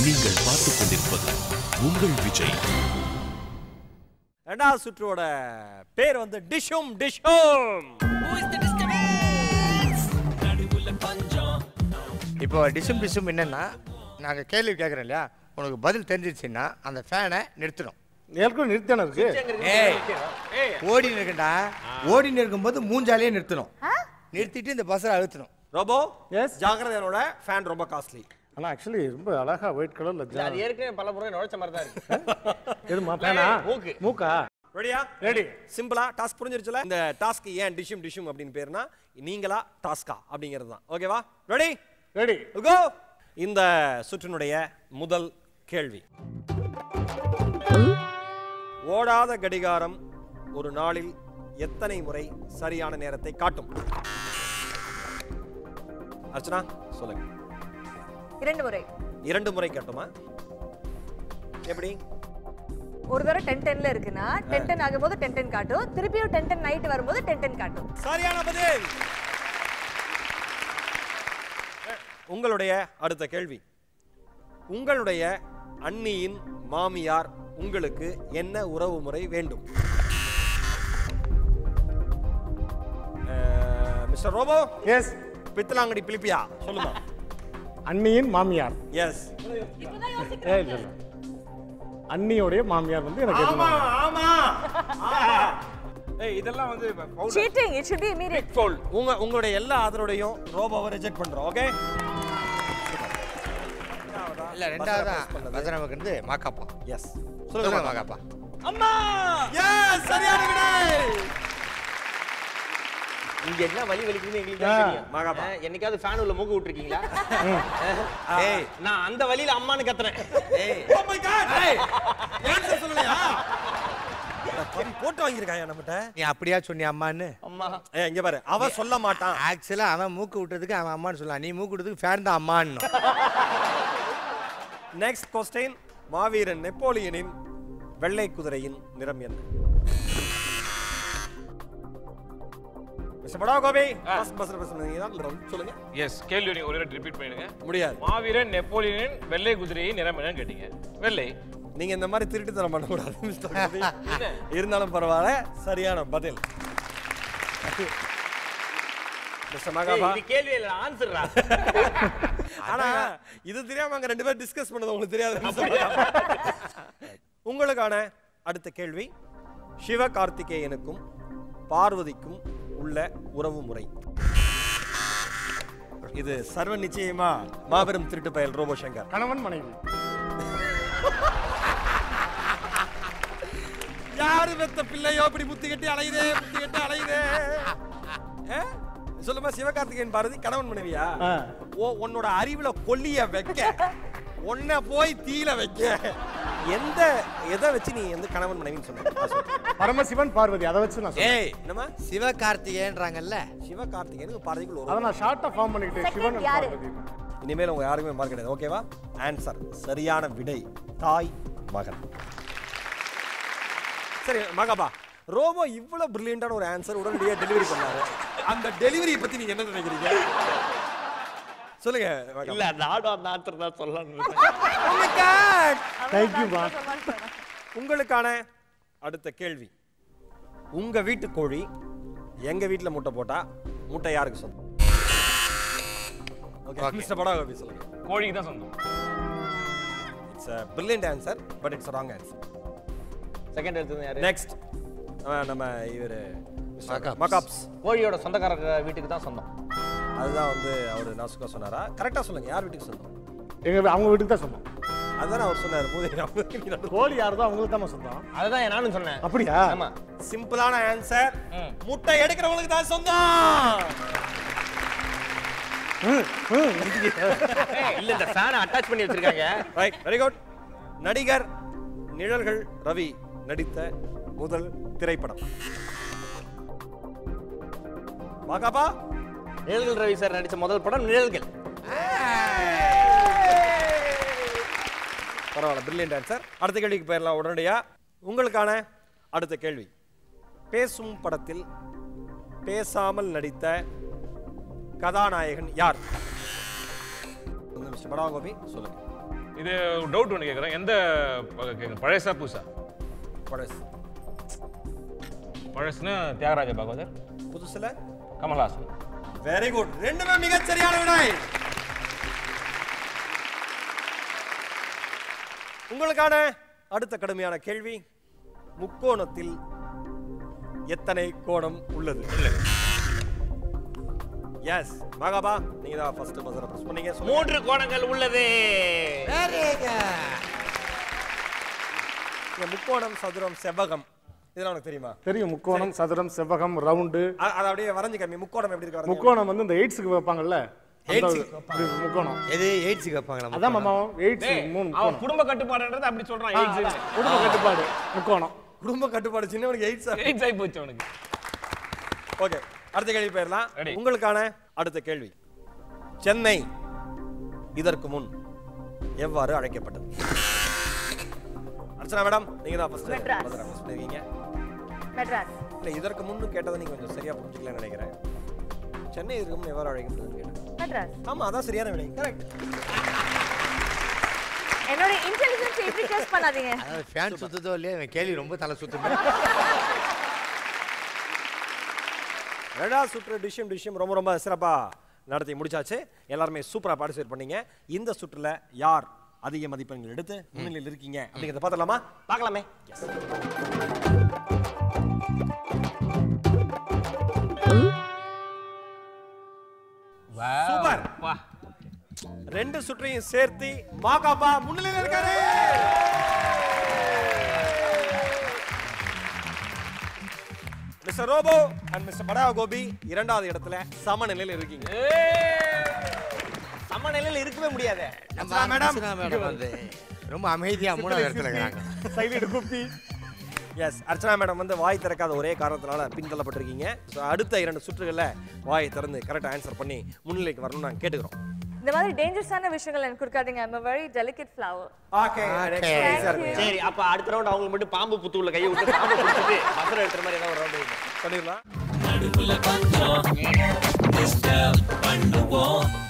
நீங்கள் பார்த்துக் கொண்டிருப்பது உங்கள் விஜய் ரெண்டாவது சுற்றோட பேர் வந்து டிஷும் டிஷும் இப்போ டிசும் டிசும் என்னன்னா நாங்கள் கேள்வி கேட்குறோம் இல்லையா உனக்கு பதில் தெரிஞ்சிருச்சுன்னா அந்த ஃபேனை நிறுத்தணும் ஏற்கனவே நிறுத்தான இருக்கு ஏய் ஓடின்னு இருக்கண்டா ஓடின்னு இருக்கும்போது மூஞ்சாலேயே நிறுத்தணும் நிறுத்திட்டு இந்த பஸ்ஸை அழுத்தணும் ரோபோ Yes. ஜாகிரதையோட ஃபேன் ரொம்ப காஸ்ட்லி ஆனா ஆக்சுவலி ரொம்ப அழகா ஒயிட் கலர்ல அது ஏற்கனவே பல முறை நுழைச்ச மாதிரி தான் இருக்கு எதுமா பேனா மூக்கு. மூக்கா ரெடியா ரெடி சிம்பிளா டாஸ்க் புரிஞ்சிருச்சுல இந்த டாஸ்க் ஏன் டிஷும் டிஷும் அப்படின்னு பேருனா நீங்களா டாஸ்கா அப்படிங்கிறது தான் ஓகேவா ரெடி ரெடி கோ இந்த சுற்றினுடைய முதல் கேள்வி ஓடாத கடிகாரம் ஒரு நாளில் எத்தனை முறை சரியான நேரத்தை காட்டும் அர்ச்சனா சொல்லுங்க இரண்டு முறை இரண்டு முறை காட்டுமா எப்படி ஒரு தடவை டென் டென்ல இருக்குன்னா டென் டென் ஆகும்போது டென் டென் காட்டும் திருப்பியும் டென் டென் நைட் வரும்போது டென் டென் காட்டும் சரியான பதில் உங்களுடைய அடுத்த கேள்வி உங்களுடைய அண்ணியின் மாமியார் உங்களுக்கு என்ன உறவு முறை வேண்டும் அஹ், மிஸ்டர் ரோபோ எஸ் பித்தலாங்கடி பிலிப்பியா சொல்லுமா அண்ணியின் மாமியார் எஸ் ஏ இல்ல இல்ல அண்ணியோடைய மாமியார் வந்து எனக்கு எது ஆமா மாமியார்? ஆமா ஏய் இதெல்லாம் வந்து foul. Cheating it should be immediate Foul. உங்க உங்களுடைய எல்லா ஆதரவுடையும் ரோபோவை ரிஜெக்ட் பண்றோம் ஓகே இல்லை ரெண்டாவதா பஸ் நமக்கு வந்து மாக்காப்பா எஸ் சொல்லுங்க சொல்லுங்க மாக்காப்பா அம்மா எஸ் சரியான விடை இங்க என்ன வலி வலிக்குதுன்னு எங்களுக்கு தான் தெரியும் மகாபா. ஆ, என்னைக்காவது ஃபேன் உள்ள மூக்கு விட்டுருக்கீங்களா ஏய் நான் அந்த வலியில அம்மான்னு கத்துறேன் ஏய் Oh my God! Answer சொல்லலையா? கவி போட்டு வாங்கியிருக்காயா நம்மகிட்ட நீ அப்படியா சொன்னிய அம்மான்னு அம்மா ஏ இங்க பாரு அவ சொல்ல மாட்டான் ஆக்சுவலாக அவன் மூக்கு விட்டதுக்கு அவன் அம்மான்னு சொல்லலாம் நீ மூக்கு விட்டதுக்கு ஃபேன் தான் அம்மான்னு நெக்ஸ்ட் கொஸ்டின் மாவீரன் நெப்போலியனின் வெள்ளை குதிரையின் நிறம் என்ன mister Bada Gopi buzz buzz buzz சொல்லுங்க எஸ் கேள்வி நீங்க ஒரு ரிப்பீட் பண்ணிடுங்க முடியாது மாவீரன் நெப்போலியனின் வெள்ளை குதிரையை நிறம் என்னன்னு கேட்டீங்க வெள்ளை நீங்க இந்த மாதிரி திருட்டுத்தனம் பண்ணக்கூடாது மிஸ்டர் கோபி இருந்தாலும் பரவாயில்ல சரியான பதில் மிஸ்டர் மகாபா இது கேள்வி இல்ல ஆன்சர்ரா ஆனா இது தெரியாம அங்க ரெண்டு பேரும் டிஸ்கஸ் பண்ணது உங்களுக்கு தெரியாது Mr. மகாபா. உங்களுக்கான அடுத்த கேள்வி சிவகார்த்திகேயனுக்கும் பார்வதிக்கும் உள்ள உறவு முறை இது சர்வ நிச்சயமா மாபெரும் திருட்டு பயல் ரோபோ சங்கர் கணவன் மனைவி யாரு பெத்த பிள்ளையோ இப்படி புத்தி கட்டி அலையுதே புத்தி கட்டி அலையுதே ஆ? சொல்லுமா சிவகார்த்திகேயன் பாரதி கணவன் மனைவியா ஆ. ஓ உன்னோட அறிவுல கொல்லிய வைக்க உன்னை போய் தீல வைக்க எந்த எதை வச்சு நீ வந்து கணவன் மனைவின்னு சொன்ன அது சொல்லு. பரமசிவன் பார்வதி அதை வச்சு நான் சொல்றேன். ஏய் என்னமா சிவகார்த்திகேயன்றாங்கல்ல சிவகார்த்திகேயனுக்கு பார்வதிக்குள்ள அதை ஒரு நான் ஷார்ட்டா ஃபார்ம் பண்ணிக்கிட்டேன் Second சிவன் and யாரு? பார்வதி இனிமேல் உங்க யாருக்குமே மார்க் கிடையாது ஓகேவா ஆன்சர் சரியான விடை தாய் மகன் சரி மகாபா ரோபோ இவ்வளவு பிரில்லியண்டான ஒரு ஆன்சர் உடனடியா டெலிவரி பண்ணாரு அந்த டெலிவரியை பத்தி நீங்க என்ன நினைக்கிறீங்க சொல்லுங்க மகாபா. இல்ல நானும் அந்த ஆன்சர் தான் சொல்லணும் Oh my God! தேங்க்யூமா உங்களுக்கான அடுத்த கேள்வி உங்க வீட்டு கோழி எங்க வீட்ல முட்டை போட்டா முட்டை யாருக்கு சொந்தம் ஓகே மிஸ்டர் படா கோபி சொல்லுங்க கோழிக்கு தான் சொந்தம் it's a brilliant answer but it's wrong answer second எடுத்தது யாரு நெக்ஸ்ட் நம்ம இவர் Macaps. மகாப்ஸ் கோழியோட சொந்தக்காரங்க வீட்டுக்கு தான் சொந்தம் அதுதான் வந்து அவர் நாசுக்கா சொன்னாரா கரெக்டா சொல்லுங்க யார் வீட்டுக்கு சொந்தம் எங்க அவங்க வீட்டுக்கு தான் சொந்தம் அதுதான் அவர் சொன்னார் மூதேவி கோழி யாருதோ அவங்களுக்கு தான் சொந்தம் அதுதான் நானும் சொன்னேன் அப்படியா ஆமா சிம்பிளான ஆன்சர் முட்டை எடுக்கிறவங்களுக்கு தான் சொந்தம் இல்ல இந்த ஃபேனை அட்டாச் பண்ணி வச்சிருக்காங்க ரைட் வெரி குட் நடிகர் நிழல்கள் ரவி நடித்த முதல் திரைப்படம் வாக்காப்பா நிழல்கள் ரவி சார் நடிச்ச முதல் படம் நிழல்கள் பரவாயில்ல பிரில்லியன்ட் ஆன்சர் அடுத்த கேள்விக்கு போயிடலாம் உடனடியா உங்களுக்கான அடுத்த கேள்வி பேசும் படத்தில் பேசாமல் நடித்த கதாநாயகன் யார் வந்து மிஸ்டர் படாகோபி சொல்லுங்க இது டவுட் ஒன்று கேட்குறேன் எந்த ப- கேக்குறேன். பழசா புதுசா பழசு பழசுனா தியாகராஜ பாகவதர் புதுசுல கமல்ஹாசன் வெரி குட் ரெண்டுமே மிகச் சரியான விடை உங்களுக்கான அடுத்த கடுமையான கேள்வி முக்கோணத்தில் எத்தனை கோணம் உள்ளது எஸ் மகாபா நீங்க தான் ஃபர்ஸ்ட் பஸ்ஸரை பிரஸ் பண்ணீங்க சொல்லுங்க. மூன்று கோணங்கள் உள்ளது இந்த முக்கோணம் சதுரம் செவ்வகம் இதெல்லாம் உனக்கு தெரியுமா தெரியும் முக்கோணம் சதுரம் செவ்வகம் ரவுண்டு அ- அதை அப்படியே வரைஞ்சு காமி முக்கோணம் எப்படி இருக்கு வரைஞ்சு முக்கோணம் வந்து இந்த எய்ட்ஸுக்கு வைப்பாங்கல்ல அந்த எய்ட்ஸுக்கு இப்படி முக்கோணம் எது எய்ட்ஸுக்கு வைப்பாங்களா அதான் மாமா எய்ட்ஸ் மூணு அவன் முக்கோணம் குடும்ப கட்டுப்பாடுன்றது அப்படி சொல்றான் ஆ, எய்ட்ஸ் அதான். குடும்ப கட்டுப்பாடு முக்கோணம் குடும்ப கட்டுப்பாடு சின்னவனுக்கு எயிட்ஸ் எய்ட்ஸ் ஆகி போச்சு அவனுக்கு ஓகே அடுத்த கேள்வி போயிடலாம் Ready. உங்களுக்கான அடுத்த கேள்வி சென்னை இதற்கு முன் எவ்வாறு அழைக்கப்பட்டது அர்ச்சனா மேடம் நீங்க தான் ஃபர்ஸ்ட் மெட்ராஸ். பண்ணிருக்கீங்க மெட்ராஸ் இல்ல இதற்கு முன்னு கேட்டதை நீங்க கொஞ்சம் சரியா புரிஞ்சுக்கலன்னு நினைக்கிறேன் சென்னை இதற்கு முன் எவ்வாறு அழைக்கப்பட்டதுன்னு கேட்டேன் மெட்ராஸ் ஆமா அதான் சரியான விடை கரெக்ட் என்னோட இன்டெலிஜென்ஸ் எப்படி டெஸ்ட் பண்ணாதீங்க அதாவது ஃபேன் சுத்துதோ இல்லையா இவன் கேள்வி ரொம்ப தலை சுத்துமே ரெண்டாவது சுற்று டிஷ்யம் டிஷ்யம் ரொம்ப ரொம்ப சிறப்பா நடத்தி முடிச்சாச்சு எல்லாருமே சூப்பரா பார்ட்டிசிபேட் பண்ணீங்க இந்த சுற்றுல யார் அதிக மதிப்பெண்கள் எடுத்து முன்னிலையில் இருக்கீங்க அப்படிங்கிறத பார்த்துடலாமா பார்க்கலாமே சூப்பர் வா ரெண்டு சுற்றையும் சேர்த்து மாகாபா முன்னிலையில் இருக்காரு mister robot and mister Bada Gopi இரண்டாவது இடத்துல சமநிலையில் இருக்கீங்க சமநிலையில் இருக்கவே முடியாது நம்ம மேடம் மேடம் வந்து ரொம்ப அமைதியா மூணாவது இடத்துல இருக்கிறாங்க சைலண்ட் குப்பி எஸ் அர்ச்சனா மேடம் வந்து வாய் திறக்காத ஒரே காரணத்தினால பின்தள்ளப்பட்டிருக்கீங்க ஸோ அடுத்த இரண்டு சுற்றுகளில் வாயை திறந்து கரெக்டாக ஆன்சர் பண்ணி முன்னிலைக்கு வரணும்னு நாங்கள் கேட்டுக்கிறோம் இந்த மாதிரி டேஞ்சரஸான விஷயங்கள் எனக்கு கொடுக்காதீங்க I'm very delicate flower okay Thank you. சரி அப்ப அடுத்த ரவுண்ட் அவங்களுக்கு மட்டும் பாம்பு புத்து உள்ள கையை விட்டு பாம்பு பிடிச்சிட்டு பசரை எடுக்கிற மாதிரி ஏதாவது ஒரு ரவுண்ட் வைங்க பண்ணிடலாம் நடுவுல கொஞ்சம் disturb பண்ணுவோம்